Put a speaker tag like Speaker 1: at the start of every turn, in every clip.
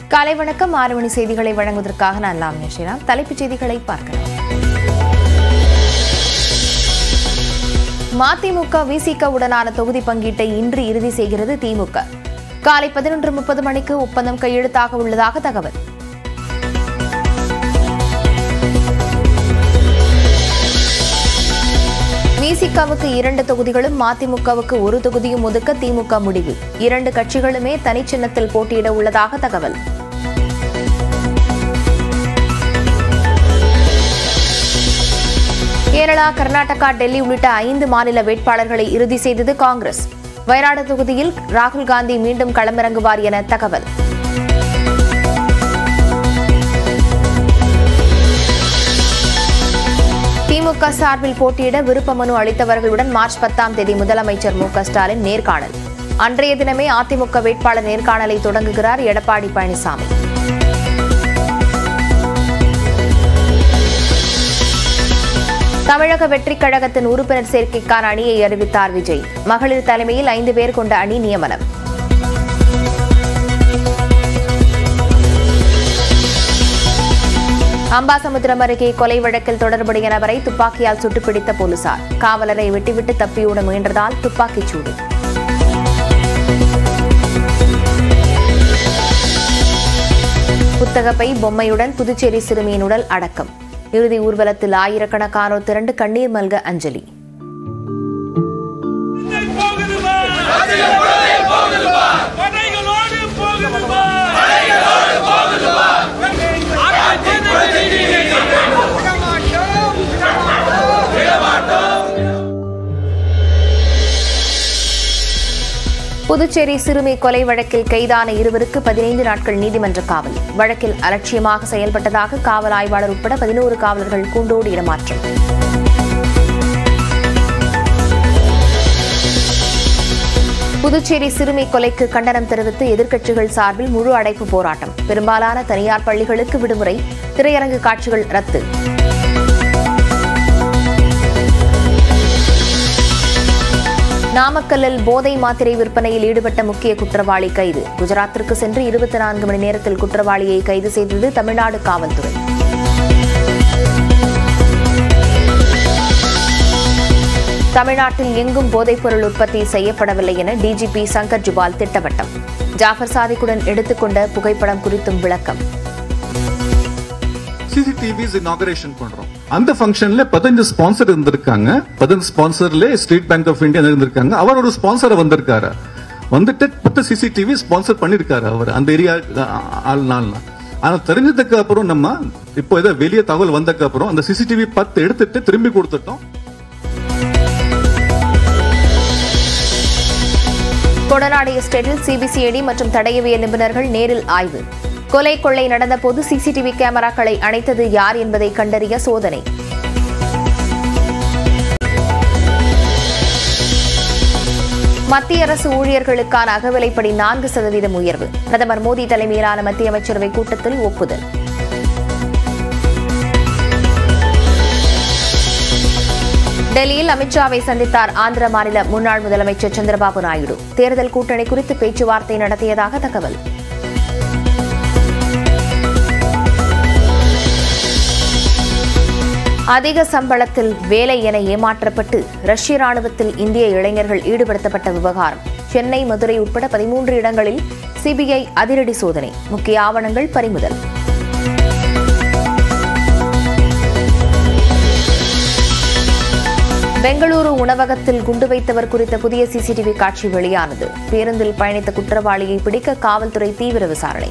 Speaker 1: காலை வணக்கம் ஆறு மணி செய்திகளை வழங்குவதற்காக நான் லாவண்யா ஸ்ரீராம் தலைப்புச் செய்திகளை பார்க்கலாம் மதிமுக விசிக உடனான தொகுதி பங்கீட்டை இன்று இறுதி செய்கிறது திமுக காலை பதினொன்று முப்பது மணிக்கு ஒப்பந்தம் கையெழுத்தாக உள்ளதாக தகவல் விசிகவுக்கு இரண்டு தொகுதிகளும் மதிமுகவுக்கு ஒரு தொகுதியும் ஒதுக்க திமுக முடிவு இரண்டு கட்சிகளுமே தனிச்சின்னத்தில் போட்டியிட உள்ளதாக தகவல் கேரளா கர்நாடகா டெல்லி உள்ளிட்ட ஐந்து மாநில வேட்பாளர்களை இறுதி செய்தது காங்கிரஸ் வயநாடு தொகுதியில் ராகுல் காந்தி மீண்டும் களமிறங்குவார் என தகவல் திமுக சார்பில் போட்டியிட விருப்ப மனு அளித்தவர்களுடன் மார்ச் பத்தாம் தேதி முதலமைச்சர் மு க ஸ்டாலின் நேர்காணல் அன்றைய தினமே அதிமுக வேட்பாளர் நேர்காணலை தொடங்குகிறார் எடப்பாடி பழனிசாமி தமிழக வெற்றிக் கழகத்தின் உறுப்பினர் சேர்க்கைக்கான அணியை அறிவித்தார் விஜய் மகளிர் தலைமையில் ஐந்து பேர் கொண்ட அணி நியமனம் அம்பாசமுத்திரம் அருகே கொலை வழக்கில் தொடர்புடைய நபரை துப்பாக்கியால் சுட்டுப்பிடித்த போலீசார் காவலரை விட்டுவிட்டு தப்பியோட முயன்றதால் துப்பாக்கிச் சூடு புத்தகப்பை பொம்மையுடன் புதுச்சேரி சிறுமியின் உடல் அடக்கம் இறுதி ஊர்வலத்தில் ஆயிரக்கணக்கானோர் திரண்டு கண்ணீர் மல்க அஞ்சலி
Speaker 2: போகுதுமா படைகளோடு போகுதுமா
Speaker 1: புதுச்சேரி சிறுமி கொலை வழக்கில் கைதான இருவருக்கு பதினைந்து நாட்கள் நீதிமன்ற காவல் வழக்கில் அலட்சியமாக செயல்பட்டதாக காவல் ஆய்வாளர் உட்பட பதினோரு காவலர்கள் கூண்டோடு இடமாற்றம் புதுச்சேரி சிறுமி கொலைக்கு கண்டனம் தெரிவித்து எதிர்க்கட்சிகள் சார்பில் முழு அடைப்பு போராட்டம் பெரும்பாலான தனியார் பள்ளிகளுக்கு விடுமுறை திரையரங்கு காட்சிகள் ரத்து நாமக்கல்லில் போதை மாத்திரை விற்பனையில் ஈடுபட்ட முக்கிய குற்றவாளி கைது குஜராத்திற்கு சென்று இருபத்தி நான்கு மணி நேரத்தில் குற்றவாளியை கைது செய்தது தமிழ்நாடு காவல்துறை தமிழ்நாட்டில் எங்கும் போதைப்பொருள் உற்பத்தி செய்யப்படவில்லை என டிஜிபி சங்கர் ஜுபால் திட்டவட்டம் ஜாஃபர் சாதிக்குடன் எடுத்துக்கொண்ட புகைப்படம் குறித்தும் விளக்கம்
Speaker 3: சிசிடிவிஸ் இனாகரேஷன் பண்றோம் அந்த ஃபங்க்ஷன்ல பதினஞ்சு ஸ்பான்சர் இருந்திருக்காங்க பதினஞ்சு ஸ்பான்சர்ல ஸ்டேட் பேங்க் ஆஃப் இந்தியா இருந்திருக்காங்க அவர் ஒரு ஸ்பான்சர் வந்திருக்காரு வந்துட்டு பத்து சிசிடிவி ஸ்பான்சர் பண்ணிருக்காரு அவர் அந்த ஏரியா ஆள்னால ஆனா தெரிஞ்சதுக்கு அப்புறம் நம்ம இப்போ ஏதோ வெளியே தகவல் வந்ததுக்கு அப்புறம் அந்த சிசிடிவி பத்து எடுத்துட்டு திரும்பி கொடுத்துட்டோம்
Speaker 1: கொடநாடு எஸ்டேட்டில் சிபிசிஐடி மற்றும் தடயவியல் நிபுணர்கள் நேரில் ஆய்வு கொலை கொள்ளை நடந்தபோது சிசிடிவி கேமராக்களை அணைத்தது யார் என்பதை கண்டறிய சோதனை மத்திய அரசு ஊழியர்களுக்கான அகவிலைப்படி நான்கு சதவீதம் உயர்வு பிரதமர் மோடி தலைமையிலான மத்திய அமைச்சரவை கூட்டத்தில் ஒப்புதல் டெல்லியில் அமித்ஷாவை சந்தித்தார் ஆந்திர மாநில முன்னாள் முதலமைச்சர் சந்திரபாபு நாயுடு தேர்தல் கூட்டணி குறித்து பேச்சுவார்த்தை நடத்தியதாக தகவல் அதிக சம்பளத்தில் வேலை என ஏமாற்றப்பட்டு ரஷ்ய ராணுவத்தில் இந்திய இளைஞர்கள் ஈடுபடுத்தப்பட்ட விவகாரம் சென்னை மதுரை உட்பட பதிமூன்று இடங்களில் சிபிஐ அதிரடி சோதனை முக்கிய ஆவணங்கள் பறிமுதல் பெங்களூரு உணவகத்தில் குண்டு வைத்தவர் குறித்த புதிய சிசிடிவி காட்சி வெளியானது பேருந்தில் பயணித்த குற்றவாளியை பிடிக்க காவல்துறை தீவிர விசாரணை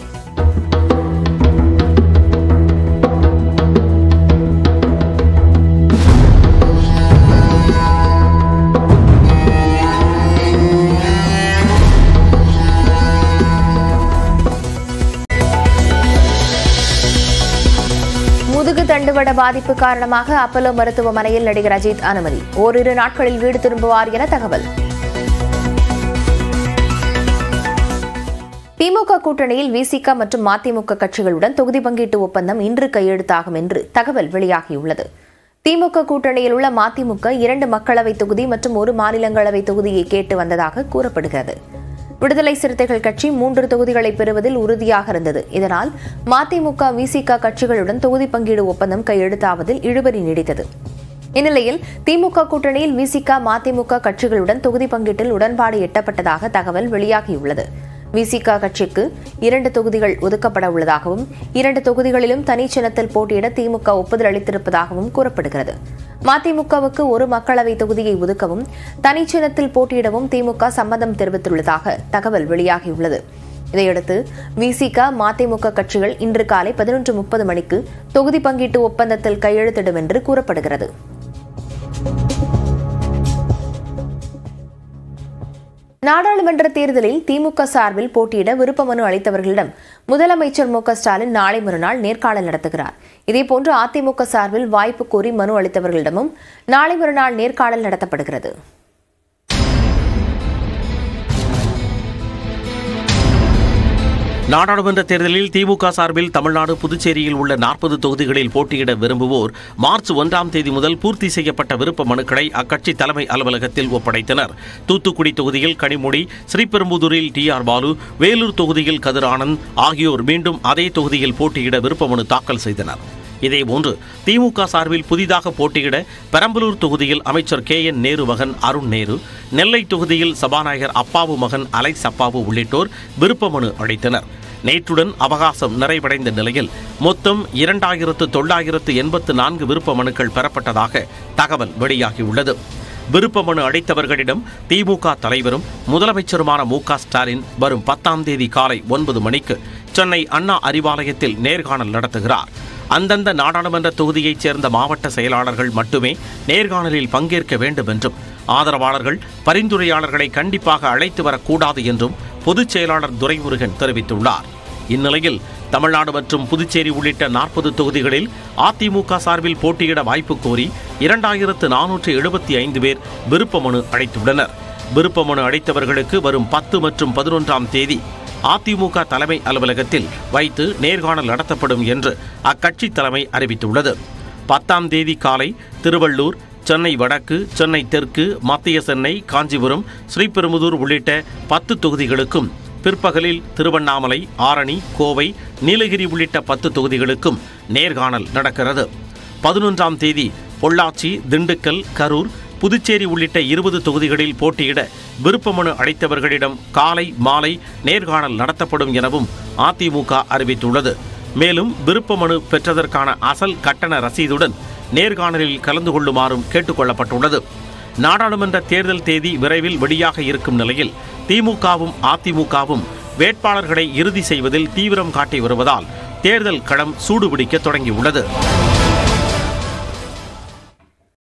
Speaker 1: முதுகு தண்டுவட பாதிப்பு காரணமாக அப்பலோ மருத்துவமனையில் நடிகர் அஜித் அனுமதி ஓரிரு நாட்களில் வீடு திரும்புவார் என தகவல் திமுக கூட்டணியில் விசிக மற்றும் மதிமுக கட்சிகளுடன் தொகுதி பங்கீட்டு ஒப்பந்தம் இன்று கையெழுத்தாகும் என்று தகவல் வெளியாகியுள்ளது திமுக கூட்டணியில் உள்ள மதிமுக இரண்டு மக்களவை தொகுதி மற்றும் ஒரு மாநிலங்களவை தொகுதியை கேட்டு வந்ததாக கூறப்படுகிறது விடுதலை சிறுத்தைகள் கட்சி மூன்று தொகுதிகளை பெறுவதில் உறுதியாக இருந்தது இதனால் மதிமுக விசிக கட்சிகளுடன் தொகுதி பங்கீடு ஒப்பந்தம் கையெழுத்தாவதில் இழுபறி நீடித்தது இந்நிலையில் திமுக கூட்டணியில் விசிக மதிமுக கட்சிகளுடன் தொகுதி பங்கீட்டில் உடன்பாடு எட்டப்பட்டதாக தகவல் வெளியாகியுள்ளது விசிக கட்சிக்கு இரண்டு தொகுதிகள் ஒதுக்கப்பட உள்ளதாகவும் இரண்டு தொகுதிகளிலும் தனிச்சின்னத்தில் போட்டியிட திமுக ஒப்புதல் அளித்திருப்பதாகவும் கூறப்படுகிறது மதிமுகவுக்கு ஒரு மக்களவை தொகுதியை ஒதுக்கவும் தனிச்சின்னத்தில் போட்டியிடவும் திமுக சம்மதம் தெரிவித்துள்ளதாக தகவல் வெளியாகியுள்ளது இதையடுத்து விசிக மதிமுக கட்சிகள் இன்று காலை பதினொன்று முப்பது மணிக்கு தொகுதி பங்கீட்டு ஒப்பந்தத்தில் கையெழுத்திடும் என்று கூறப்படுகிறது நாடாளுமன்ற தேர்தலில் திமுக சார்பில் போட்டியிட விருப்ப மனு அளித்தவர்களிடம் முதலமைச்சர் மு க ஸ்டாலின் நாளை மறுநாள் நேர்காணல் நடத்துகிறார் இதேபோன்று அதிமுக சார்பில் வாய்ப்பு கோரி மனு அளித்தவர்களிடமும் நாளை மறுநாள் நேர்காணல் நடத்தப்படுகிறது
Speaker 4: நாடாளுமன்ற தேர்தலில் திமுக சார்பில் தமிழ்நாடு புதுச்சேரியில் உள்ள நாற்பது தொகுதிகளில் போட்டியிட விரும்புவோர் மார்ச் ஒன்றாம் தேதி முதல் பூர்த்தி செய்யப்பட்ட விருப்ப மனுக்களை அக்கட்சி தலைமை அலுவலகத்தில் ஒப்படைத்தனர் தூத்துக்குடி தொகுதியில் கனிமொழி ஸ்ரீபெரும்புதூரில் டி ஆர் பாலு வேலூர் தொகுதியில் கதிர் ஆனந்த் ஆகியோர் மீண்டும் அதே தொகுதியில் போட்டியிட விருப்ப மனு தாக்கல் செய்தனர் இதேபோன்று திமுக சார்பில் புதிதாக போட்டியிட பெரம்பலூர் தொகுதியில் அமைச்சர் கே என் நேரு மகன் அருண் நேரு நெல்லை தொகுதியில் சபாநாயகர் அப்பாவு மகன் அலைஸ் அப்பாவு உள்ளிட்டோர் விருப்ப மனு அளித்தனர் நேற்றுடன் அவகாசம் நிறைவடைந்த நிலையில் மொத்தம் இரண்டாயிரத்து தொள்ளாயிரத்து எண்பத்து நான்கு விருப்ப மனுக்கள் பெறப்பட்டதாக தகவல் வெளியாகியுள்ளது விருப்ப மனு அளித்தவர்களிடம் திமுக தலைவரும் முதலமைச்சருமான மு க ஸ்டாலின் வரும் பத்தாம் தேதி காலை ஒன்பது மணிக்கு சென்னை அண்ணா அறிவாலயத்தில் நேர்காணல் நடத்துகிறார் அந்தந்த நாடாளுமன்ற தொகுதியைச் சேர்ந்த மாவட்ட செயலாளர்கள் மட்டுமே நேர்காணலில் பங்கேற்க வேண்டும் என்றும் ஆதரவாளர்கள் பரிந்துரையாளர்களை கண்டிப்பாக அழைத்து வரக்கூடாது என்றும் பொதுச் செயலாளர் துரைமுருகன் தெரிவித்துள்ளார் இந்நிலையில் தமிழ்நாடு மற்றும் புதுச்சேரி உள்ளிட்ட நாற்பது தொகுதிகளில் அதிமுக சார்பில் போட்டியிட வாய்ப்பு கோரி இரண்டாயிரத்து நானூற்று எழுபத்தி ஐந்து பேர் விருப்ப மனு அளித்துள்ளனர் விருப்ப மனு அளித்தவர்களுக்கு வரும் பத்து மற்றும் பதினொன்றாம் தேதி அதிமுக தலைமை அலுவலகத்தில் வைத்து நேர்காணல் நடத்தப்படும் என்று அக்கட்சி தலைமை அறிவித்துள்ளது பத்தாம் தேதி காலை திருவள்ளூர் சென்னை வடக்கு சென்னை தெற்கு மத்திய சென்னை காஞ்சிபுரம் ஸ்ரீபெரும்புதூர் உள்ளிட்ட பத்து தொகுதிகளுக்கும் பிற்பகலில் திருவண்ணாமலை ஆரணி கோவை நீலகிரி உள்ளிட்ட பத்து தொகுதிகளுக்கும் நேர்காணல் நடக்கிறது பதினொன்றாம் தேதி பொள்ளாச்சி திண்டுக்கல் கரூர் புதுச்சேரி உள்ளிட்ட இருபது தொகுதிகளில் போட்டியிட விருப்ப மனு அளித்தவர்களிடம் காலை மாலை நேர்காணல் நடத்தப்படும் எனவும் அதிமுக அறிவித்துள்ளது மேலும் விருப்ப மனு பெற்றதற்கான அசல் கட்டண ரசீதுடன் நேர்காணலில் கலந்து கொள்ளுமாறும் கேட்டுக்கொள்ளப்பட்டுள்ளது நாடாளுமன்ற தேர்தல் தேதி விரைவில் வெளியாக இருக்கும் நிலையில் திமுகவும் அதிமுகவும் வேட்பாளர்களை இறுதி செய்வதில் தீவிரம் காட்டி வருவதால் தேர்தல் களம் சூடுபிடிக்க தொடங்கியுள்ளது